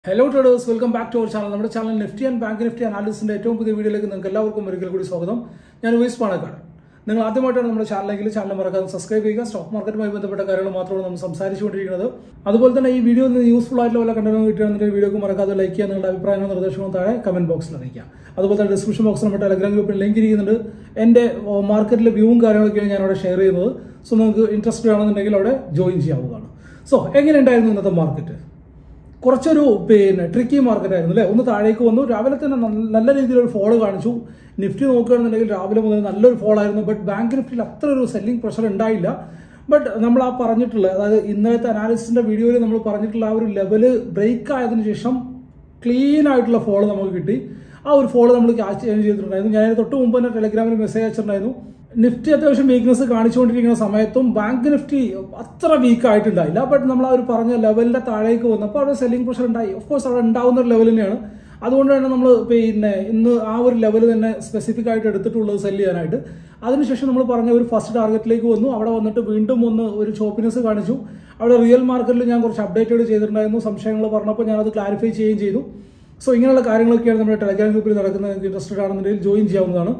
hello traders welcome back to our channel നമ്മുടെ channel Nifty and bank Nifty അനാലിസിന്റെ ഏറ്റവും പുതിയ വീഡിയോയിലേക്ക് നിങ്ങൾക്ക് എല്ലാവർക്കും ഒരിക്കൽ കൂടി സ്വാഗതം ഞാൻ ഉവൈസ് പാണക്കാട് നിങ്ങൾ ആദ്യമായിട്ടാണ് നമ്മുടെ ചാനലെങ്കിൽ ചാനൽ മറക്കാതെ സബ്സ്ക്രൈബ് ചെയ്യുക സ്റ്റോക്ക് മാർക്കറ്റുമായി ബന്ധപ്പെട്ട കാര്യങ്ങൾ മാത്രമാണ് നമ്മൾ സംസാരിച്ചുകൊണ്ടിരിക്കുന്നത് അതുപോലെ തന്നെ ഈ വീഡിയോ യൂസ്ഫുൾ ആയിട്ടുള്ള വല്ല കണ്ടന്റ് കിട്ടുകയാണെങ്കിൽ വീഡിയോക്ക് മറക്കാതെ ലൈക്ക് ചെയ്യുക നിങ്ങളുടെ അഭിപ്രായങ്ങളും നിർദ്ദേശങ്ങളും താഴെ കമന്റ് ബോക്സിൽ അറിയിക്കുക അതുപോലെ തന്നെ ഡിസ്ക്രിപ്ഷൻ ബോക്സിൽ നമ്മുടെ ടെലഗ്രാം ഗ്രൂപ്പിൽ ലിങ്ക് ഇരിക്കുന്നുണ്ട് എൻ്റെ മാർക്കറ്റിലെ വ്യൂവും കാര്യങ്ങളൊക്കെയാണ് ഞാൻ അവിടെ ഷെയർ ചെയ്യുന്നത് സോ നിങ്ങൾക്ക് ഇൻട്രസ്റ്റഡ് ആണെന്നുണ്ടെങ്കിൽ അവിടെ ജോയിൻ ചെയ്യാവുന്നതാണ് സോ എങ്ങനെയുണ്ടായിരുന്നു ഇന്നത്തെ മാർക്കറ്റ് കുറച്ചൊരു പിന്നെ ട്രിക്കി മാർക്കറ്റ് ആയിരുന്നു അല്ലേ ഒന്ന് താഴേക്ക് വന്നു രാവിലെ തന്നെ നല്ല- നല്ല രീതിയിലൊരു ഫോള് കാണിച്ചു നിഫ്റ്റി നോക്കുകയാണെന്നുണ്ടെങ്കിൽ രാവിലെ മുതൽ നല്ലൊരു ഫോൾ ആയിരുന്നു ബട്ട് ബാങ്ക് നിഫ്റ്റിയിൽ അത്ര ഒരു സെല്ലിംഗ് പ്രഷർ ഉണ്ടായില്ല ബട്ട് നമ്മൾ ആ പറഞ്ഞിട്ടുള്ള അതായത് ഇന്നലത്തെ അനാലിസിന്റെ വീഡിയോയിൽ നമ്മൾ പറഞ്ഞിട്ടുള്ള ആ ഒരു ലെവല് ബ്രേക്ക് ആയതിനു ശേഷം ക്ലീൻ ആയിട്ടുള്ള ഫോള് നമുക്ക് കിട്ടി ആ ഒരു ഫോള് നമ്മൾ ക്യാച്ച് ചെയ്തിട്ടുണ്ടായിരുന്നു ഞാൻ തൊട്ട് മുമ്പ് തന്നെ ടെലഗ്രാമിൽ മെസ്സേജ് അയച്ചിട്ടുണ്ടായിരുന്നു നിഫ്റ്റി അത്യാവശ്യം വീക്ക്നെസ് കാണിച്ചുകൊണ്ടിരിക്കുന്ന സമയത്തും ബാങ്ക് നിഫ്റ്റി അത്ര വീക്ക് ആയിട്ടുണ്ടായില്ല ബട്ട് നമ്മൾ ആ ഒരു പറഞ്ഞ ലെവലിന്റെ താഴേക്ക് വന്നപ്പോൾ അവിടെ സെല്ലിംഗ് പ്രഷർ ഉണ്ടായി ഓഫ് കോഴ്സ് അവിടെ ഉണ്ടാവുന്ന ഒരു ലെവൽ തന്നെയാണ് അതുകൊണ്ട് തന്നെ നമ്മൾ പിന്നെ ഇന്ന് ആ ഒരു ലെവൽ തന്നെ സ്പെസിഫിക് ആയിട്ട് എടുത്തിട്ടുള്ളത് സെല് ചെയ്യാനായിട്ട് അതിനുശേഷം നമ്മൾ പറഞ്ഞ ഒരു ഫസ്റ്റ് ടാർഗറ്റിലേക്ക് വന്നു അവിടെ വന്നിട്ട് വീണ്ടും ഒന്ന് ഒരു ചോപ്പിനെസ് കാണിച്ചു അവിടെ റിയൽ മാർക്കറ്റിൽ ഞാൻ കുറച്ച് അപ്ഡേറ്റുകൾ ചെയ്തിട്ടുണ്ടായിരുന്നു സംശയങ്ങൾ പറഞ്ഞപ്പോൾ ഞാനത് ക്ലാരിഫൈ ചെയ്യുകയും ചെയ്തു സോ ഇങ്ങനെയുള്ള കാര്യങ്ങളൊക്കെയാണ് നമ്മുടെ ടെലഗ്രാം ഗ്രൂപ്പിൽ നടക്കുന്നത് നിങ്ങൾക്ക് ഇൻട്രസ്റ്റഡ് ആണെന്നുണ്ടെങ്കിൽ ജോയിൻ ചെയ്യാവുന്നതാണ്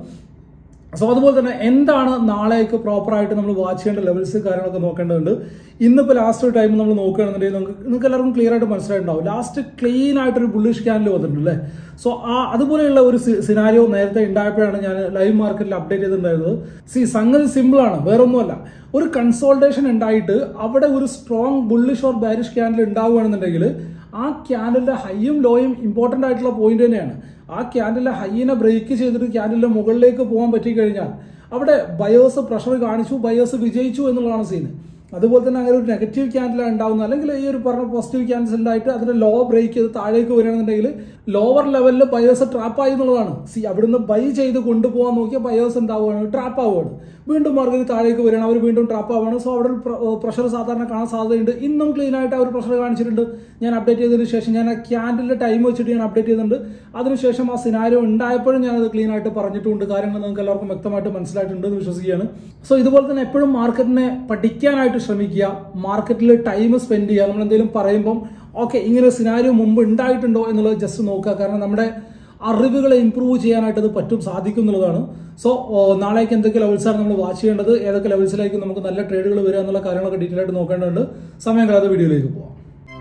സോ അതുപോലെ തന്നെ എന്താണ് നാളേക്ക് പ്രോപ്പറായിട്ട് നമ്മൾ വാച്ച് ചെയ്യേണ്ട ലെവൽസ് കാര്യങ്ങളൊക്കെ നോക്കേണ്ടതുണ്ട് ഇന്നിപ്പോൾ ലാസ്റ്റ് ഒരു ടൈം നമ്മൾ നോക്കുകയാണെന്നുണ്ടെങ്കിൽ നമുക്ക് നിങ്ങൾക്ക് എല്ലാവർക്കും ക്ലിയർ ആയിട്ട് മനസ്സിലായിട്ടുണ്ടാവും ലാസ്റ്റ് ക്ലീൻ ആയിട്ടൊരു ബുള്ളിഷ് ക്യാനിൽ വന്നിട്ടുണ്ട് അല്ലേ സോ ആ അതുപോലെയുള്ള ഒരു സിനാരിയോ നേരത്തെ ഉണ്ടായപ്പോഴാണ് ഞാൻ ലൈവ് മാർക്കറ്റിൽ അപ്ഡേറ്റ് ചെയ്തിട്ടുണ്ടായിരുന്നത് സി സംഗതി സിമ്പിൾ ആണ് വേറൊന്നുമല്ല ഒരു കൺസോൾട്ടേഷൻ ഉണ്ടായിട്ട് അവിടെ ഒരു strong bullish or bearish candle ഉണ്ടാവുകയാണെന്നുണ്ടെങ്കിൽ ആ ക്യാൻഡലിന്റെ ഹൈയും ലോയും ഇമ്പോർട്ടന്റ് ആയിട്ടുള്ള പോയിന്റ് തന്നെയാണ് ആ ക്യാൻഡലിന്റെ ഹൈയിനെ ബ്രേക്ക് ചെയ്തിട്ട് ക്യാൻഡലിന്റെ മുകളിലേക്ക് പോകാൻ പറ്റിക്കഴിഞ്ഞാൽ അവിടെ ബയേഴ്സ് പ്രഷർ കാണിച്ചു ബയേഴ്സ് വിജയിച്ചു എന്നുള്ളതാണ് സീന് അതുപോലെ തന്നെ അങ്ങനെ ഒരു നെഗറ്റീവ് ക്യാൻഡിലാണ് ഉണ്ടാവുന്നത് അല്ലെങ്കിൽ ഈ ഒരു പറഞ്ഞ പോസിറ്റീവ് ക്യാൻസലായിട്ട് അതിന്റെ ലോ ബ്രേക്ക് ചെയ്ത് താഴേക്ക് വരികയാണെന്നുണ്ടെങ്കിൽ ലോവർ ലെവലിൽ ബയേഴ്സ് ട്രാപ്പായി എന്നുള്ളതാണ് സി അവിടുന്ന് ബൈ ചെയ്ത് കൊണ്ടുപോകാൻ നോക്കിയ ബയേഴ്സ് ഉണ്ടാവുകയാണ് ട്രാപ്പ് ആവുകയാണ് വീണ്ടും മാർക്കറ്റ് താഴേക്ക് വരികയാണ് അവർ വീണ്ടും ട്രാപ്പ് ആവുകയാണ് സോ അവിടെ പ്രഷർ സാധാരണ കാണാൻ സാധ്യതയുണ്ട് ഇന്നും ക്ലീൻ ആയിട്ട് അവർ പ്രഷർ കാണിച്ചിട്ടുണ്ട് ഞാൻ അപ്ഡേറ്റ് ചെയ്തതിന് ശേഷം ഞാൻ ആ ക്യാൻഡിലെ ടൈം വെച്ചിട്ട് ഞാൻ അപ്ഡേറ്റ് ചെയ്തിട്ടുണ്ട് അതിനുശേഷം ആ സിനാരിയോ ഉണ്ടായപ്പോഴും ഞാനത് ക്ലീൻ ആയിട്ട് പറഞ്ഞിട്ടുണ്ട് കാര്യങ്ങൾ നിങ്ങൾക്ക് എല്ലാവർക്കും വ്യക്തമായിട്ട് മനസ്സിലായിട്ടുണ്ട് എന്ന് വിശ്വസിക്കുകയാണ് സോ ഇതുപോലെ തന്നെ എപ്പോഴും മാർക്കറ്റിനെ പഠിക്കാനായിട്ട് ശ്രമിക്കുക മാർക്കറ്റിൽ ടൈം സ്പെൻഡ് ചെയ്യുക നമ്മൾ എന്തെങ്കിലും പറയുമ്പം ഓക്കെ ഇങ്ങനെ ഒരു സിനാരിയോ മുമ്പ് ഉണ്ടായിട്ടുണ്ടോ എന്നുള്ളത് ജസ്റ്റ് നോക്കുക കാരണം നമ്മുടെ അറിവുകളെ ഇമ്പ്രൂവ് ചെയ്യാനായിട്ട് അത് പറ്റും സാധിക്കും എന്നുള്ളതാണ് സോ നാളേക്ക് എന്തൊക്കെ ലെവൽസാണ് നമ്മൾ വാച്ച് ചെയ്യേണ്ടത് ഏതൊക്കെ ലെവൽസിലേക്ക് നമുക്ക് നല്ല ട്രേഡുകൾ വരിക എന്നുള്ള കാര്യങ്ങളൊക്കെ ഡീറ്റെയിൽ ആയിട്ട് നോക്കേണ്ടതുണ്ട് സമയം കളയാതെ വീഡിയോയിലേക്ക് പോവാം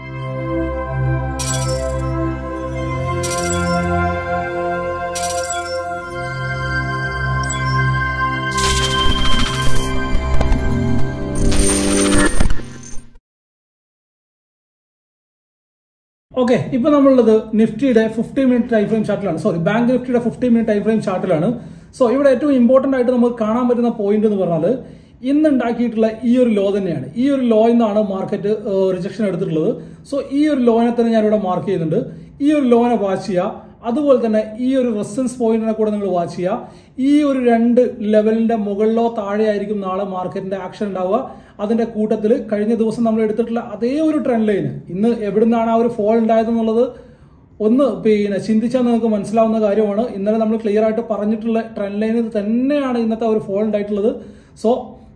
ഓക്കെ ഇപ്പൊ നമ്മളുള്ളത് നിഫ്റ്റിയുടെ ഫിഫ്റ്റി മിനിറ്റ് ടൈം ഫ്രെയിം ചാർട്ടിലാണ് സോറി ബാങ്ക് നിഫ്റ്റിയുടെ ഫിഫ്റ്റി മിനിറ്റ് ടൈം ഫ്രെയിം ചാർട്ടിലാണ് സോ ഇവിടെ ഏറ്റവും ഇമ്പോർട്ടന്റ് ആയിട്ട് നമുക്ക് കാണാൻ പറ്റുന്ന പോയിന്റ് എന്ന് പറഞ്ഞാൽ ഇന്ന് ഉണ്ടാക്കിയിട്ടുള്ള ഈ ഒരു ലോ തന്നെയാണ് ഈ ഒരു ലോ എന്നാണ് മാർക്കറ്റ് റിജക്ഷൻ എടുത്തിട്ടുള്ളത് സോ ഈ ഒരു ലോനെ തന്നെ ഞാൻ ഇവിടെ മാർക്ക് ചെയ്യുന്നുണ്ട് ഈ ഒരു ലോനെ വാച്ച് ചെയ്യുക അതുപോലെ തന്നെ ഈ ഒരു റെസിസ്റ്റൻസ് പോയിന്റിനെ കൂടെ നിങ്ങൾ വാച്ച് ചെയ്യുക ഈ ഒരു രണ്ട് ലെവലിന്റെ മുകളിലോ താഴെ ആയിരിക്കും നാളെ മാർക്കറ്റിന്റെ ആക്ഷൻ ഉണ്ടാവുക അതിന്റെ കൂട്ടത്തിൽ കഴിഞ്ഞ ദിവസം നമ്മൾ എടുത്തിട്ടുള്ള അതേ ഒരു ട്രെൻഡ് ലൈന് ഇന്ന് എവിടുന്നാണ് ആ ഒരു ഫോൾ ഉണ്ടായതെന്നുള്ളത് ഒന്ന് പിന്നെ ചിന്തിച്ചാൽ നിങ്ങൾക്ക് മനസ്സിലാവുന്ന കാര്യമാണ് ഇന്നലെ നമ്മൾ ക്ലിയർ ആയിട്ട് പറഞ്ഞിട്ടുള്ള ട്രെൻഡ് ലൈനിൽ തന്നെയാണ് ഇന്നത്തെ ഒരു ഫോൾ ഉണ്ടായിട്ടുള്ളത് സോ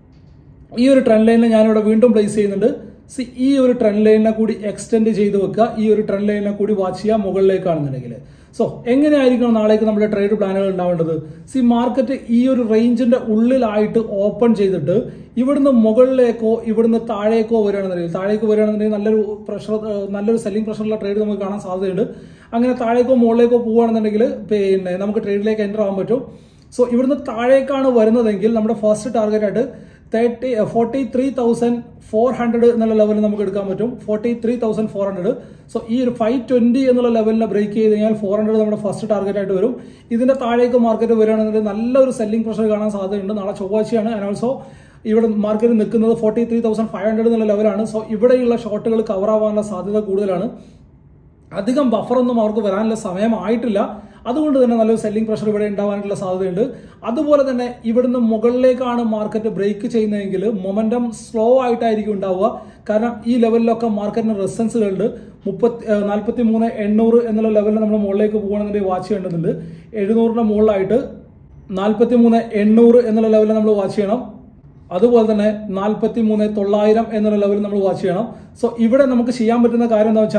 ഈ ഒരു ട്രെൻഡ് ലൈനിൽ ഞാനിവിടെ വീണ്ടും പ്ലേസ് ചെയ്യുന്നുണ്ട് സി ഈ ഒരു ട്രെൻഡ് ലൈനിനെ കൂടി എക്സ്റ്റെൻഡ് ചെയ്ത് വെക്കുക ഈ ഒരു ട്രെൻഡ് ലൈനിനെ കൂടി വാച്ച് ചെയ്യുക മുകളിലേക്കാണെന്നുണ്ടെങ്കിൽ സോ എങ്ങനെയായിരിക്കണം നാളേക്ക് നമ്മുടെ ട്രേഡ് പ്ലാനുകൾ ഉണ്ടാവേണ്ടത് സി മാർക്കറ്റ് ഈ ഒരു റേഞ്ചിന്റെ ഉള്ളിലായിട്ട് ഓപ്പൺ ചെയ്തിട്ട് ഇവിടുന്ന് മുകളിലേക്കോ ഇവിടുന്ന് താഴേക്കോ വരികയാണെന്നുണ്ടെങ്കിൽ താഴേക്ക് വരികയാണെന്നുണ്ടെങ്കിൽ നല്ലൊരു പ്രഷർ നല്ലൊരു സെല്ലിംഗ് പ്രഷറുള്ള ട്രേഡ് നമുക്ക് കാണാൻ സാധ്യതയുണ്ട് അങ്ങനെ താഴേക്കോ മുകളിലേക്കോ പോവുകയാണെന്നുണ്ടെങ്കിൽ പിന്നെ നമുക്ക് ട്രേഡിലേക്ക് എൻ്റർ ആവാൻ പറ്റും സോ ഇവിടുന്ന് താഴേക്കാണ് വരുന്നതെങ്കിൽ നമ്മുടെ ഫസ്റ്റ് ടാർഗറ്റ് ആയിട്ട് thirty forty three thousand four hundred എന്നുള്ള ലെവലിൽ നമുക്ക് എടുക്കാൻ പറ്റും forty three thousand four hundred so ഈ ഒരു ഫൈവ് ട്വന്റി എന്നുള്ള ലെവലിനെ ബ്രേക്ക് ചെയ്ത് കഴിഞ്ഞാൽ ഫോർ ഹൺഡ്രഡ് നമ്മുടെ ഫസ്റ്റ് ടാർഗറ്റ് ആയിട്ട് വരും ഇതിന്റെ താഴേക്ക് മാർക്കറ്റ് വരികയാണെന്നുണ്ടെങ്കിൽ നല്ലൊരു സെല്ലിംഗ് പ്രഷർ കാണാൻ സാധ്യതയുണ്ട് നാളെ ചൊവ്വാഴ്ചയാണ് ആൻഡ് ഓൾസോ ഇവിടെ മാർക്കറ്റ് നിൽക്കുന്നത് forty three thousand five hundred എന്നുള്ള ലെവലാണ് സോ ഇവിടെയുള്ള ഷോട്ടുകൾ കവർ ആവാനുള്ള സാധ്യത കൂടുതലാണ് അധികം ബഫറൊന്നും അവർക്ക് വരാനുള്ള സമയമായിട്ടില്ല അതുകൊണ്ട് തന്നെ നല്ലൊരു സെല്ലിംഗ് പ്രഷർ ഇവിടെ ഉണ്ടാവാനുള്ള സാധ്യതയുണ്ട് അതുപോലെ തന്നെ ഇവിടുന്ന് മുകളിലേക്കാണ് മാർക്കറ്റ് ബ്രേക്ക് ചെയ്യുന്നതെങ്കിൽ മൊമെന്റം സ്ലോ ആയിട്ടായിരിക്കും ഉണ്ടാവുക കാരണം ഈ ലെവലിലൊക്കെ മാർക്കറ്റിന് റെസിസ്റ്റൻസുകളുണ്ട് മുപ്പത്തി നാൽപ്പത്തി മൂന്ന് എണ്ണൂറ് എന്നുള്ള ലെവലിൽ നമ്മൾ മുകളിലേക്ക് പോകണമെന്നുണ്ടെങ്കിൽ വാച്ച് ചെയ്യേണ്ടതുണ്ട് എഴുന്നൂറിന്റെ മുകളിലായിട്ട് നാൽപ്പത്തി മൂന്ന് എണ്ണൂറ് എന്നുള്ള ലെവലിൽ നമ്മൾ വാച്ച് ചെയ്യണം അതുപോലെ തന്നെ നാൽപ്പത്തി മൂന്ന് തൊള്ളായിരം എന്നുള്ള ലെവലിൽ നമ്മൾ വാച്ച് ചെയ്യണം സോ ഇവിടെ നമുക്ക് ചെയ്യാൻ പറ്റുന്ന കാര്യം എന്താ വെച്ചാൽ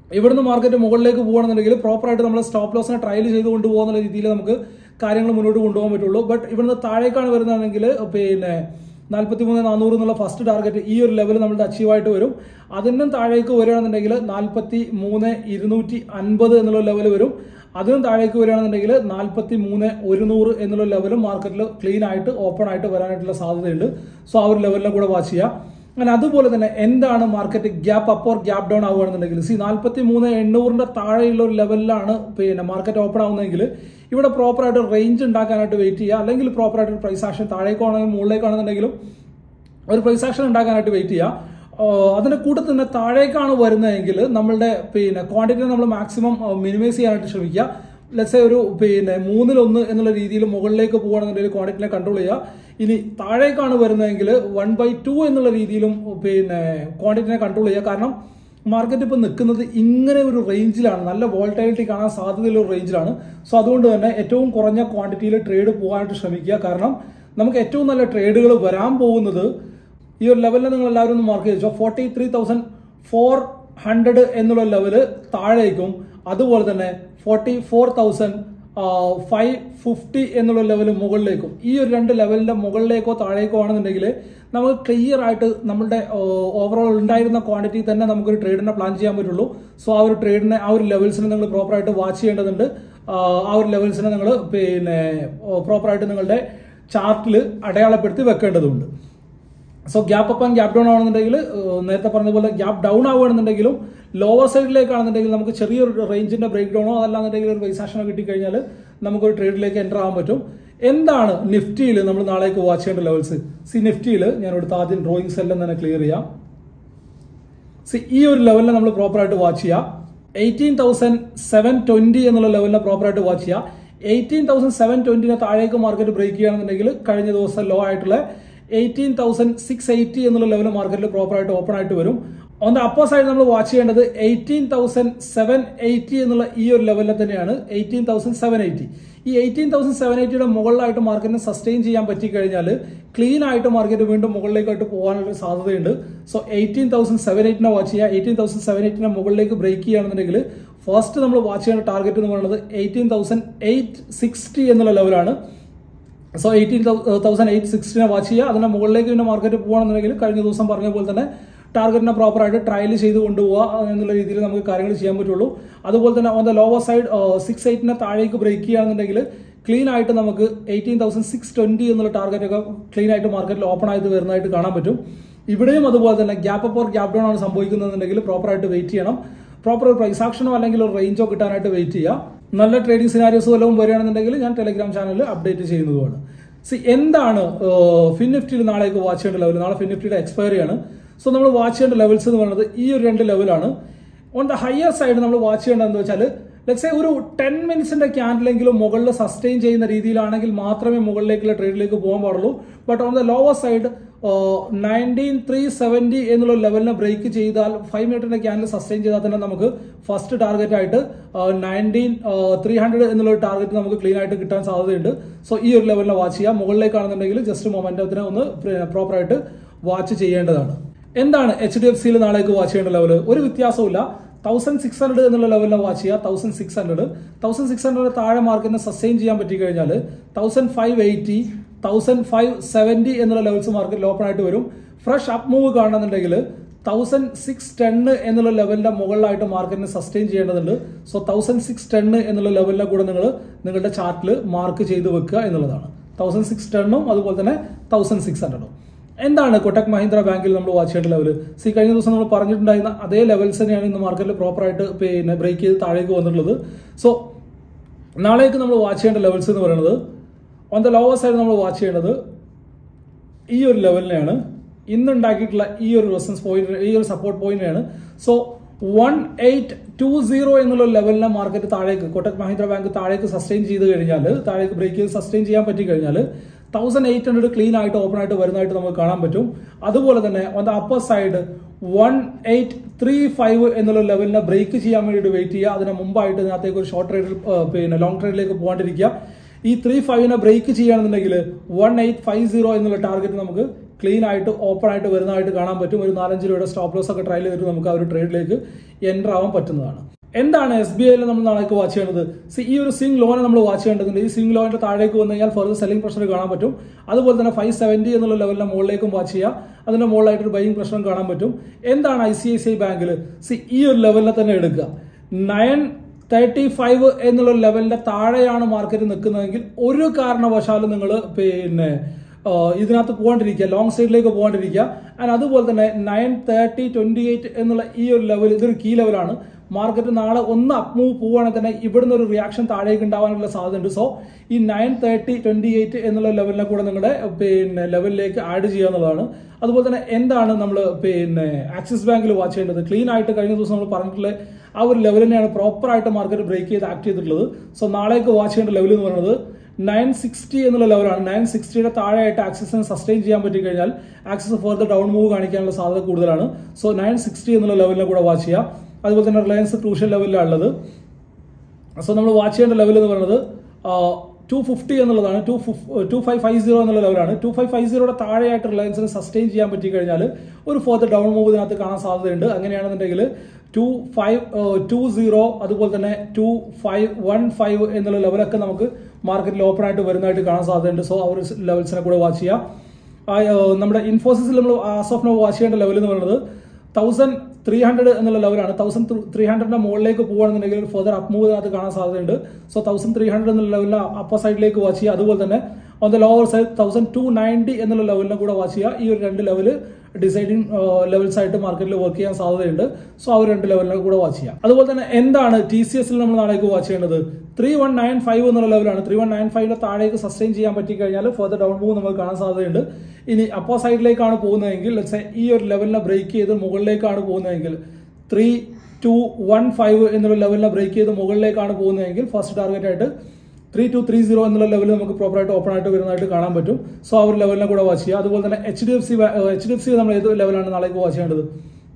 ഇവിടുന്ന് മാർക്കറ്റ് മുകളിലേക്ക് പോകുകയാണെന്നുണ്ടെങ്കിൽ പ്രോപ്പറായിട്ട് നമ്മൾ സ്റ്റോപ്പ് ലോസിനെ ട്രയൽ ചെയ്ത് കൊണ്ടുപോകുന്ന രീതിയിൽ നമുക്ക് കാര്യങ്ങൾ മുന്നോട്ട് കൊണ്ടുപോകാൻ പറ്റുള്ളൂ ബട്ട് ഇവിടുന്ന് താഴേക്കാണ് വരുന്നതെങ്കിൽ പിന്നെ നാൽപ്പത്തി മൂന്ന് നാനൂറ് എന്നുള്ള ഫസ്റ്റ് ടാർഗറ്റ് ഈ ഒരു ലെവൽ നമ്മുടെ അച്ചീവ് ആയിട്ട് വരും അതിനും താഴേക്ക് വരികയാണെന്നുണ്ടെങ്കിൽ നാൽപ്പത്തി മൂന്ന് ഇരുന്നൂറ്റി അൻപത് എന്നുള്ള ലെവൽ വരും അതിനും താഴേക്ക് വരികയാണെന്നുണ്ടെങ്കിൽ നാൽപ്പത്തി മൂന്ന് ഒരുന്നൂറ് എന്നുള്ള ലെവലും മാർക്കറ്റിൽ ക്ലീൻ ആയിട്ട് ഓപ്പൺ ആയിട്ട് വരാനായിട്ടുള്ള സാധ്യതയുണ്ട് സോ ആ ഒരു ലെവലിലും കൂടെ വാച്ച് ചെയ്യുക അങ്ങനെ അതുപോലെ തന്നെ എന്താണ് market gap up or gap down ആവുകയാണെന്നുണ്ടെങ്കിൽ സി നാൽപ്പത്തി മൂന്ന് എണ്ണൂറിന്റെ താഴെയുള്ള ഒരു ലെവലിലാണ് പിന്നെ മാർക്കറ്റ് ഓപ്പൺ ആവുന്നതെങ്കിൽ ഇവിടെ പ്രോപ്പറായിട്ട് റേഞ്ച് ഉണ്ടാക്കാനായിട്ട് വെയിറ്റ് ചെയ്യുക അല്ലെങ്കിൽ പ്രോപ്പറായിട്ട് പ്രൈസ് ആക്ഷൻ താഴേക്കാണെങ്കിൽ മുകളിലേക്കാണെന്നുണ്ടെങ്കിലും ഒരു പ്രൈസ് ആക്ഷൻ ഉണ്ടാക്കാനായിട്ട് വെയിറ്റ് ചെയ്യുക ആഹ് അതിന്റെ കൂട്ടത്തിൽ തന്നെ താഴേക്കാണ് വരുന്നതെങ്കിൽ നമ്മളുടെ പിന്നെ ക്വാണ്ടിറ്റി നമ്മൾ മാക്സിമം മിനിമൈസ് ചെയ്യാനായിട്ട് ശ്രമിക്കുക ലെറ്റ്സെ ഒരു പിന്നെ മൂന്നിലൊന്ന് എന്നുള്ള രീതിയിൽ മുകളിലേക്ക് പോകുകയാണെന്നുണ്ടെങ്കിൽ ക്വാണ്ടിറ്റിനെ കൺട്രോൾ ചെയ്യുക ഇനി താഴേക്കാണ് വരുന്നതെങ്കിൽ വൺ ബൈ ടു എന്നുള്ള രീതിയിലും പിന്നെ ക്വാണ്ടിറ്റിനെ കൺട്രോൾ ചെയ്യുക കാരണം മാർക്കറ്റ് ഇപ്പോൾ നിൽക്കുന്നത് ഇങ്ങനെ ഒരു റേഞ്ചിലാണ് നല്ല വോൾട്ടൈലിറ്റി കാണാൻ സാധ്യതയുള്ള ഒരു റേഞ്ചിലാണ് സോ അതുകൊണ്ട് തന്നെ ഏറ്റവും കുറഞ്ഞ ക്വാണ്ടിറ്റിയിൽ ട്രേഡ് പോകാനായിട്ട് ശ്രമിക്കുക കാരണം നമുക്ക് ഏറ്റവും നല്ല ട്രേഡുകൾ വരാൻ പോകുന്നത് ഈ ഒരു ലെവലിൽ നിങ്ങൾ എല്ലാവരും ഒന്ന് മാർക്ക് ചെയ്തു forty three thousand four hundred എന്നുള്ള ലെവല് താഴേക്കും അതുപോലെ തന്നെ forty four thousand five fifty എന്നുള്ള ലെവൽ മുകളിലേക്കും ഈ ഒരു രണ്ട് ലെവലിന്റെ മുകളിലേക്കോ താഴേക്കോ ആണെന്നുണ്ടെങ്കിൽ നമുക്ക് ക്ലിയർ ആയിട്ട് നമ്മുടെ ഓവറോൾ ഉണ്ടായിരുന്ന ക്വാണ്ടിറ്റി തന്നെ നമുക്കൊരു ട്രേഡിനെ പ്ലാൻ ചെയ്യാൻ പറ്റുള്ളൂ സോ ആ ഒരു ട്രേഡിനെ ആ ഒരു ലെവൽസിനെ നിങ്ങൾ പ്രോപ്പറായിട്ട് വാച്ച് ചെയ്യേണ്ടതുണ്ട് ആ, ആ ഒരു ലെവൽസിനെ നിങ്ങൾ പിന്നെ പ്രോപ്പറായിട്ട് നിങ്ങളുടെ ചാർട്ടിൽ അടയാളപ്പെടുത്തി വെക്കേണ്ടതുണ്ട് so gap up and gap down ആണെന്നുണ്ടെങ്കിൽ ഏഹ്, നേരത്തെ പറഞ്ഞ പോലെ ഗ്യാപ്പ് ഡൗൺ ആവുകയാണെന്നുണ്ടെങ്കിലും ലോവർ സൈഡിലേക്കാണെന്നുണ്ടെങ്കിൽ നമുക്ക് ചെറിയൊരു റേഞ്ചിന്റെ ബ്രേക്ക് ഡൗണോ അല്ലാന്നുണ്ടെങ്കിൽ ഒരു പ്രൈസ് ആക്ഷനോ കിട്ടിക്കഴിഞ്ഞാൽ നമുക്കൊരു ട്രേഡിലേക്ക് എൻ്റർ ആവാൻ പറ്റും എന്താണ് നിഫ്റ്റിയിൽ നമ്മൾ നാളേക്ക് വാച്ച് ചെയ്യേണ്ട ലെവൽസ് സി നിഫ്റ്റിയിൽ ഞാൻ ഇവിടുത്തെ ആദ്യം ഡ്രോയിങ്സ് എല്ലാം തന്നെ ക്ലിയർ ചെയ്യാം സി ഈ ഒരു ലെവലിനെ നമ്മൾ പ്രോപ്പറായിട്ട് വാച്ച് ചെയ്യുക എയ്റ്റീൻ തൗസൻഡ് സെവൻ ട്വന്റി എന്നുള്ള ലെവലിനെ പ്രോപ്പറായിട്ട് വാച്ച് ചെയ്യുക എയ്റ്റീൻ തൗസൻഡ് സെവൻ ട്വന്റിനെ താഴേക്ക് മാർക്കറ്റ് ബ്രേക്ക് ചെയ്യുകയാണെന്നുണ്ടെങ്കിൽ കഴിഞ്ഞ ദിവസം ലോ ആയിട്ടുള്ള എയ്റ്റീൻ തൗസൻഡ് സിക്സ് എയ്റ്റി എന്നുള്ള ലെവൽ മാർക്കറ്റിൽ പ്രോപ്പറായിട്ട് ഓപ്പൺ ആയിട്ട് വരും ഓൺ ദ അപ്പർ സൈഡ് നമ്മൾ വാച്ച് ചെയ്യേണ്ടത് എയ്റ്റീൻ തൗസൻഡ് സെവൻ എയ്റ്റി എന്നുള്ള ഈ ഒരു ലെവലിൽ തന്നെയാണ് എയ്റ്റീൻ തൗസൻഡ് സെവൻ എയ്റ്റി ഈ എയ്റ്റീൻ തൗസൻഡ് സെവൻ എയ്റ്റിയുടെ മുകളിലായിട്ട് മാർക്കറ്റിനെ സസ്റ്റെയിൻ ചെയ്യാൻ പറ്റിക്കഴിഞ്ഞാൽ ക്ലീൻ ആയിട്ട് മാർക്കറ്റ് വീണ്ടും മുകളിലേക്കായിട്ട് പോകാനുള്ള സാധ്യതയുണ്ട് സോ എയ്റ്റീൻ തൗസൻഡ് സെവൻ എയ്റ്റിനെ വാച്ച് ചെയ്യുക എയ്റ്റീൻ തൗസൻഡ് സെവൻ എയ്റ്റിനെ മുകളിലേക്ക് ബ്രേക്ക് ചെയ്യുകയാണെന്നുണ്ടെങ്കിൽ ഫസ്റ്റ് നമ്മൾ വാച്ച് ചെയ്യേണ്ട ടാർഗറ്റ് എന്ന് പറയുന്നത് എയ്റ്റീൻ തൗസൻഡ് എയ്റ്റ് സിക്സ്റ്റി എന്നുള്ള ലെവലാണ് സോ എയ്റ്റീൻ തൗസൻഡ് എയ്റ്റ് സിക്സ്റ്റിനെ വാച്ച് ചെയ്യുക അതിന്റെ മുകളിലേക്ക് പിന്നെ മാർക്കറ്റ് പോകുകയാണെന്നുണ്ടെങ്കിൽ കഴിഞ്ഞ ദിവസം പറഞ്ഞ പോലെ തന്നെ ടാർഗറ്റിനെ പ്രോപ്പറായിട്ട് ട്രയൽ ചെയ്ത് കൊണ്ടുപോകുക എന്നുള്ള രീതിയിൽ നമുക്ക് കാര്യങ്ങൾ ചെയ്യാൻ പറ്റുള്ളൂ അതുപോലെ തന്നെ on the lower side six എയ്റ്റിനെ താഴേക്ക് ബ്രേക്ക് ചെയ്യുകയാണെന്നുണ്ടെങ്കിൽ ക്ലീൻ ആയിട്ട് നമുക്ക് എയ്റ്റീൻ തൗസൻഡ് സിക്സ് ട്വന്റി എന്നുള്ള ടാർഗറ്റ് ഒക്കെ ക്ലീൻ ആയിട്ട് മാർക്കറ്റിൽ ഓപ്പൺ ആയിട്ട് വരുന്നതായിട്ട് കാണാൻ പറ്റും ഇവിടെയും അതുപോലെ തന്നെ gap up or gap down ആണ് സംഭവിക്കുന്നതെന്നുണ്ടെങ്കിൽ പ്രോപ്പറായിട്ട് വെയിറ്റ് ചെയ്യണം പ്രോപ്പർ ഒരു പ്രൈസ് ആക്ഷനോ അല്ലെങ്കിൽ ഒരു റേഞ്ചോ കിട്ടാനായിട്ട് വെയിറ്റ് ചെയ്യുക നല്ല ട്രേഡിംഗ് സിനാരിയോസ് വല്ലതും വരികയാണെന്നുണ്ടെങ്കിൽ ഞാൻ ടെലിഗ്രാം ചാനലിൽ അപ്ഡേറ്റ് ചെയ്യുന്നതുമാണ് സി എന്താണ് ഫിൻ നിഫ്റ്റിയിൽ നാളേക്ക് വാച്ച് ചെയ്യേണ്ട ലെവൽ നാളെ ഫിൻ നിഫ്റ്റിയുടെ എക്സ്പയറി ആണ് സോ നമ്മൾ വാച്ച് ചെയ്യേണ്ട ലെവൽസ് എന്ന് പറയുന്നത് ഈ ഒരു രണ്ട് ലെവലാണ് ഓൺ ദ ഹയർ സൈഡ് നമ്മൾ വാച്ച് ചെയ്യേണ്ടത് എന്താ വെച്ചാൽ ലെറ്റ്സ് ഒരു ടെൻ മിനിറ്റ്സിന്റെ ക്യാൻഡിലെങ്കിലും മുകളിൽ സസ്റ്റെയിൻ ചെയ്യുന്ന രീതിയിലാണെങ്കിൽ മാത്രമേ മുകളിലേക്കുള്ള ട്രേഡിലേക്ക് പോകാൻ പാടുള്ളൂ but on the lower side nineteen three seventy എന്നുള്ള ലെവലിനെ ബ്രേക്ക് ചെയ്താൽ ഫൈവ് മിനിറ്റിന്റെ ക്യാൻഡിൽ സസ്റ്റെയിൻ ചെയ്താൽ തന്നെ നമുക്ക് ഫസ്റ്റ് ടാർഗറ്റ് ആയിട്ട് നയൻറ്റീൻ ത്രീ ഹൺഡ്രഡ് എന്നുള്ള ടാർഗറ്റ് നമുക്ക് ക്ലീൻ ആയിട്ട് കിട്ടാൻ സാധ്യതയുണ്ട് സോ ഈ ഒരു ലെവലിനെ വാച്ച് ചെയ്യാം മുകളിലേക്കാണെന്നുണ്ടെങ്കിൽ ജസ്റ്റ് മൊമെന്റത്തിനെ ഒന്ന് പ്രോപ്പറായിട്ട് വാച്ച് ചെയ്യേണ്ടതാണ് എന്താണ് എച്ച് ഡി എഫ് സിയിൽ നാളേക്ക് വാച്ച് ചെയ്യേണ്ട ലെവൽ ഒരു വ്യത്യാസമില്ല തൗസൻഡ് സിക്സ് ഹൺഡ്രഡ് എന്നുള്ള ലെവലിൽ വാച്ച് ചെയ്യുക thousand six hundred thousand six hundred താഴെ മാർക്കിനെ സസ്റ്റെയിൻ ചെയ്യാൻ പറ്റി കഴിഞ്ഞാൽ thousand five eighty thousand five seventy എന്നുള്ള ലെവൽസ് മാർക്കറ്റിൽ ഓപ്പൺ ആയിട്ട് വരും ഫ്രഷ് അപ്പ് മൂവ് കാണുന്നുണ്ടെങ്കിൽ തൗസൻഡ് സിക്സ് ടെന്ന് എന്നുള്ള ലെവലിന്റെ മുകളിലായിട്ട് മാർക്കറ്റിനെ സസ്റ്റെയിൻ ചെയ്യേണ്ടതുണ്ട് സോ തൗസൻഡ് സിക്സ് ടെന്ന് എന്നുള്ള ലെവലിനെ കൂടെ നിങ്ങൾ നിങ്ങളുടെ ചാർട്ടിൽ മാർക്ക് ചെയ്ത് വെക്കുക എന്നുള്ളതാണ് തൗസൻഡ് സിക്സ് ടെണ്ണും അതുപോലെ തന്നെ തൗസൻഡ് സിക്സ് ഹൺഡ്രഡും എന്താണ് കൊട്ടക് മഹീന്ദ്ര ബാങ്കിൽ നമ്മൾ വാച്ച് ചെയ്യേണ്ട ലെവൽ സി കഴിഞ്ഞ ദിവസം നമ്മൾ പറഞ്ഞിട്ടുണ്ടായിരുന്ന അതേ ലെവൽസ് തന്നെയാണ് ഇന്ന് മാർക്കറ്റിൽ പ്രോപ്പറായിട്ട് പിന്നെ ബ്രേക്ക് ചെയ്ത് താഴേക്ക് വന്നിട്ടുള്ളത് സോ നാളേക്ക് നമ്മൾ വാച്ച് ചെയ്യേണ്ട ലെവൽസ് എന്ന് പറയുന്നത് ഓൺ ദ ലോവർ സൈഡ് നമ്മൾ വാച്ച് ചെയ്യേണ്ടത് ഈ ഒരു ലെവലിനെയാണ് ഇന്ന് ഉണ്ടാക്കിയിട്ടുള്ള ഈ ഒരു റെസൻസ് പോയിന്റ് ഈ ഒരു സപ്പോർട്ട് പോയിന്റിനെയാണ് so one eight two zero എന്നുള്ള ലെവലിനെ മാർക്കറ്റ് താഴേക്ക് കൊട്ടക് മഹീന്ദ്ര ബാങ്ക് താഴേക്ക് സസ്റ്റെയിൻ ചെയ്ത് കഴിഞ്ഞാൽ താഴേക്ക് ബ്രേക്ക് ചെയ്ത് സസ്റ്റെയിൻ ചെയ്യാൻ പറ്റി കഴിഞ്ഞാൽ തൗസൻഡ് എയ്റ്റ് ഹൺഡ്രഡ് ക്ലീൻ ആയിട്ട് ഓപ്പൺ ആയിട്ട് വരുന്നതായിട്ട് നമുക്ക് കാണാൻ പറ്റും അതുപോലെ തന്നെ on the upper side one eight three five എന്നുള്ള ലെവലിനെ ബ്രേക്ക് ചെയ്യാൻ വേണ്ടിയിട്ട് വെയിറ്റ് ചെയ്യുക അതിന് മുമ്പായിട്ട് ഇതിനകത്തേക്ക് ഒരു ഷോർട്ട് ട്രേഡിൽ പിന്നെ ലോങ് ട്രേഡിലേക്ക് പോകാണ്ടിരിക്കുക ഈ ത്രീ ഫൈവിനെ ബ്രേക്ക് ചെയ്യുകയാണെന്നുണ്ടെങ്കിൽ വൺ എയ്റ്റ് ഫൈവ് സീറോ എന്നുള്ള ടാർഗറ്റ് നമുക്ക് ക്ലീൻ ആയിട്ട് ഓപ്പൺ ആയിട്ട് വരുന്നതായിട്ട് കാണാൻ പറ്റും ഒരു നാലഞ്ച് രൂപയുടെ സ്റ്റോപ്പ് ലോസ് ഒക്കെ ട്രയൽ ചെയ്തിട്ട് നമുക്ക് ആ ഒരു ട്രേഡിലേക്ക് എൻ്റർ ആവാൻ പറ്റുന്നതാണ് എന്താണ് എസ് ബി ഐയിൽ നമ്മൾ നാളേക്ക് വാച്ച് ചെയ്യേണ്ടത് See, ഈ ഒരു സിംഗ് ലോനെ നമ്മൾ വാച്ച് ചെയ്യേണ്ടതുണ്ട് ഈ സിംഗ് ലോണിന്റെ താഴേക്ക് വന്നു കഴിഞ്ഞാൽ ഫർദർ സെല്ലിംഗ് പ്രഷർ കാണാൻ പറ്റും അതുപോലെ തന്നെ ഫൈവ് സെവൻറ്റി എന്നുള്ള ലെവലിന്റെ മുകളിലേക്കും വാച്ച് ചെയ്യുക അതിന്റെ മുകളിലായിട്ട് ഒരു ബൈയിങ് പ്രഷറും കാണാൻ പറ്റും എന്താണ് I C I C I ബാങ്കിൽ സി ഈ ഒരു ലെവലിനെ തന്നെ എടുക്കുക നയൻ തേർട്ടി ഫൈവ് എന്നുള്ള ലെവലിന്റെ താഴെയാണ് മാർക്കറ്റ് നിൽക്കുന്നതെങ്കിൽ ഒരു കാരണവശാലും നിങ്ങൾ പിന്നെ ആ, ഇതിനകത്ത് പോകാണ്ടിരിക്കുക ലോങ് സൈഡിലേക്ക് പോകാണ്ടിരിക്കുക ആൻഡ് അതുപോലെ തന്നെ നയൻ തേർട്ടി ട്വന്റി എയ്റ്റ് എന്നുള്ള ഈ ഒരു ലെവൽ ഇതൊരു കീ ലെവലാണ് മാർക്കറ്റ് നാളെ ഒന്ന് അപ്പ് മൂവ് പോവുകയാണെങ്കിൽ തന്നെ ഇവിടുന്ന് ഒരു റിയാക്ഷൻ താഴേക്ക് ഉണ്ടാവാനുള്ള സാധ്യതയുണ്ട് സോ ഈ നയൻ തേർട്ടി ട്വന്റി എയ്റ്റ് എന്നുള്ള ലെവലിനെ കൂടെ നിങ്ങളുടെ പിന്നെ ലെവലിലേക്ക് ആഡ് ചെയ്യുക എന്നുള്ളതാണ് അതുപോലെ തന്നെ എന്താണ് നമ്മൾ പിന്നെ ആക്സിസ് ബാങ്കിൽ വാച്ച് ചെയ്യേണ്ടത് ക്ലീൻ ആയിട്ട് കഴിഞ്ഞ ദിവസം നമ്മൾ പറഞ്ഞിട്ടുള്ള ആ ഒരു ലെവലിനെയാണ് പ്രോപ്പറായിട്ട് മാർക്കറ്റ് ബ്രേക്ക് ചെയ്ത് ആക്ട് ചെയ്തിട്ടുള്ളത് സോ നാളേക്ക് വാച്ച് ചെയ്യേണ്ട ലെവൽ എന്ന് പറയുന്നത് നയൻ സിക്സ്റ്റി എന്നുള്ള ലെവലാണ് നയൻ സിക്സ്റ്റിയുടെ താഴെയായിട്ട് ആക്സിസിനെ സസ്റ്റെയിൻ ചെയ്യാൻ പറ്റി കഴിഞ്ഞാൽ ആക്സിസ് ഫർദർ ഡൗൺ മൂവ് കാണിക്കാനുള്ള സാധ്യത കൂടുതലാണ് സോ നയൻ സിക്സ്റ്റി എന്നുള്ള ലെവലിനെ കൂടെ വാച്ച് ചെയ്യുക അതുപോലെ തന്നെ റിലയൻസ് ക്രൂഷ്യൽ ലെവലിലാണ് ഉള്ളത് സോ നമ്മൾ വാച്ച് ചെയ്യേണ്ട ലെവൽ എന്ന് പറയുന്നത് ടു ഫിഫ്റ്റി എന്നുള്ളതാണ് two two five five zero എന്നുള്ള ലെവലാണ് ടു ഫൈവ് ഫൈവ് സീറോയുടെ താഴെയായിട്ട് റിലയൻസിന് സസ്റ്റെയിൻ ചെയ്യാൻ പറ്റി കഴിഞ്ഞാൽ ഒരു ഫോർത്ത് ഡൗൺ മൂവ് ഇതിനകത്ത് കാണാൻ സാധ്യതയുണ്ട് അങ്ങനെയാണെന്നുണ്ടെങ്കിൽ ടു ഫൈവ് ടു സീറോ അതുപോലെ തന്നെ ടു ഫൈവ് വൺ ഫൈവ് എന്നുള്ള ലെവലൊക്കെ നമുക്ക് മാർക്കറ്റിൽ ഓപ്പൺ ആയിട്ട് വരുന്നതായിട്ട് കാണാൻ സാധ്യതയുണ്ട് സോ ആ ഒരു ലെവൽസിനെ കൂടെ വാച്ച് ചെയ്യാം ആ, ഏഹ്, നമ്മുടെ ഇൻഫോസിസിൽ നമ്മൾ ആസ് ഓഫ് നോ വാച്ച് ചെയ്യേണ്ട ലെവൽ എന്ന് പറയുന്നത് തൗസൻഡ് ത്രീ ഹൺഡ്രഡ് എന്നുള്ള ലെവലാണ് തൗസൻഡ് ത്രീ ഹൺഡ്രഡിന്റെ മുകളിലേക്ക് പോകുകയാണെന്നുണ്ടെങ്കിൽ ഒരു ഫർദർ അപ്പ് മൂവ് അതിനകത്ത് കാണാൻ സാധ്യതയുണ്ട് സോ തൗസൻഡ് ത്രീ ഹൺഡ്രഡ് എന്നുള്ള ലെവലിൽ അപ്പർ സൈഡിലേക്ക് വാച്ച് ചെയ്യുക അതുപോലെ തന്നെ on the lower side thousand two ninety എന്നുള്ള ലെവലിനെ കൂടെ വാച്ച് ചെയ്യുക ഈ ഒരു രണ്ട് ലെവൽ ഡിസൈഡിങ് ലെവൽസ് ആയിട്ട് മാർക്കറ്റിൽ വർക്ക് ചെയ്യാൻ സാധ്യതയുണ്ട് സോ ആ ഒരു രണ്ട് ലെവലിനെ കൂടെ വാച്ച് ചെയ്യാം അതുപോലെ തന്നെ എന്താണ് ടി സി എസിൽ നമ്മൾ നാളേക്ക് വാച്ച് ചെയ്യേണ്ടത് ത്രീ വൺ നയൻ ഫൈവ് എന്നുള്ള ലെവലാണ് ത്രീ വൺ നയൻ ഫൈവിന്റെ താഴേക്ക് സസ്റ്റെയിൻ ചെയ്യാൻ പറ്റി കഴിഞ്ഞാൽ ഫർദർ ഡൗൺ മൂവ് നമുക്ക് കാണാൻ സാധ്യതയുണ്ട് ഇനി അപ്പർ സൈഡിലേക്കാണ് പോകുന്നതെങ്കിൽ let's say ഈ ഒരു ലെവലിനെ ബ്രേക്ക് ചെയ്ത് മുകളിലേക്കാണ് പോകുന്നതെങ്കിൽ ത്രീ ടു വൺ ഫൈവ് എന്നുള്ള ലെവലിനെ ബ്രേക്ക് ചെയ്ത് മുകളിലേക്കാണ് പോകുന്നതെങ്കിൽ ഫസ്റ്റ് ടാർഗറ്റ് ആയിട്ട് ത്രീ ടു ത്രീ സീറോ എന്നുള്ള ലെവലിൽ നമുക്ക് പ്രോപ്പറായിട്ട് ഓപ്പൺ ആയിട്ട് വരുന്നതായിട്ട് കാണാൻ പറ്റും സോ ആ ഒരു ലെവലിനെ കൂടെ വാച്ച് ചെയ്യുക അതുപോലെ തന്നെ H D F C H D F C നമ്മൾ ഏത് ലെവലാണ് നാളേക്ക് വാച്ച് ചെയ്യേണ്ടത്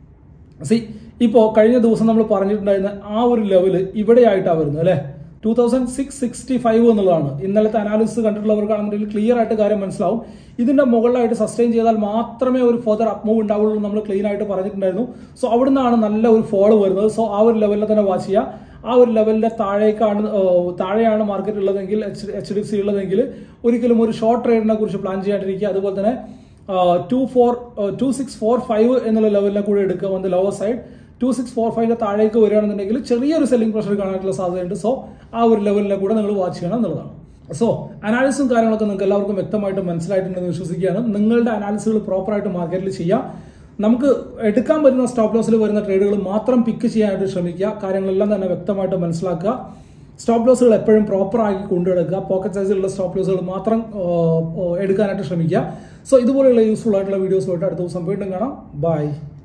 സി ഇപ്പോൾ കഴിഞ്ഞ ദിവസം നമ്മൾ പറഞ്ഞിട്ടുണ്ടായിരുന്ന ആ ഒരു ലെവല് ഇവിടെയായിട്ടാണ് വരുന്നത് അല്ലേ two thousand six sixty five എന്നുള്ളതാണ് ഇന്നലത്തെ അനാലിസിസ് കണ്ടിട്ടുള്ളവർക്കാണെന്നുണ്ടെങ്കിൽ ക്ലിയർ ആയിട്ട് കാര്യം മനസ്സിലാവും ഇതിന്റെ മുകളിലായിട്ട് സസ്റ്റെയിൻ ചെയ്താൽ മാത്രമേ ഒരു ഫർദർ അപ്പ് മൂവ് ഉണ്ടാവുള്ളൂ എന്ന് നമ്മൾ ക്ലീൻ ആയിട്ട് പറഞ്ഞിട്ടുണ്ടായിരുന്നു സോ അവിടെ നിന്നാണ് നല്ല ഒരു ഫോള് വരുന്നത് സോ ആ ഒരു ലെവലിൽ തന്നെ വാച്ച് ചെയ്യുക ആ ഒരു ലെവലിന്റെ താഴേക്കാണ് ഏഹ്, താഴെയാണ് മാർക്കറ്റ് ഉള്ളതെങ്കിൽ H H D F C ഉള്ളതെങ്കിൽ ഒരിക്കലും ഒരു ഷോർട്ട് ട്രേഡിനെ കുറിച്ച് പ്ലാൻ ചെയ്യാണ്ടിരിക്കുക അതുപോലെ തന്നെ two four two six four five എന്നുള്ള ലെവലിനെ കൂടെ എടുക്കുക on the lower side two six four ഫൈവിന്റെ താഴേക്ക് വരികയാണെന്നുണ്ടെങ്കിൽ ചെറിയൊരു സെല്ലിംഗ് പ്രഷർ കാണാനുള്ള സാധ്യതയുണ്ട് സോ ആ ഒരു ലെവലിനെ കൂടെ നിങ്ങൾ വാച്ച് ചെയ്യണം എന്നുള്ളതാണ് സോ അനാലിസും കാര്യങ്ങളൊക്കെ നിങ്ങൾക്ക് എല്ലാവർക്കും വ്യക്തമായിട്ട് മനസ്സിലായിട്ടുണ്ടെന്ന് വിശ്വസിക്കുകയാണ് നിങ്ങളുടെ അനാലിസുകൾ പ്രോപ്പറായിട്ട് മാർക്കറ്റിൽ ചെയ്യാം നമുക്ക് എടുക്കാൻ പറ്റുന്ന സ്റ്റോപ്പ് ലോസിൽ വരുന്ന ട്രേഡുകൾ മാത്രം പിക്ക് ചെയ്യാനായിട്ട് ശ്രമിക്കുക കാര്യങ്ങളെല്ലാം തന്നെ വ്യക്തമായിട്ട് മനസ്സിലാക്കുക സ്റ്റോപ്പ് ലോസുകൾ എപ്പോഴും പ്രോപ്പർ ആക്കി കൊണ്ടുനടക്കുക പോക്കറ്റ് സൈസിലുള്ള സ്റ്റോപ്പ് ലോസുകൾ മാത്രം ആ, ആ, എടുക്കാനായിട്ട് ശ്രമിക്കുക സോ ഇതുപോലെയുള്ള യൂസ്ഫുൾ ആയിട്ടുള്ള വീഡിയോസുമായിട്ട് അടുത്ത ദിവസം വീണ്ടും കാണാം ബൈ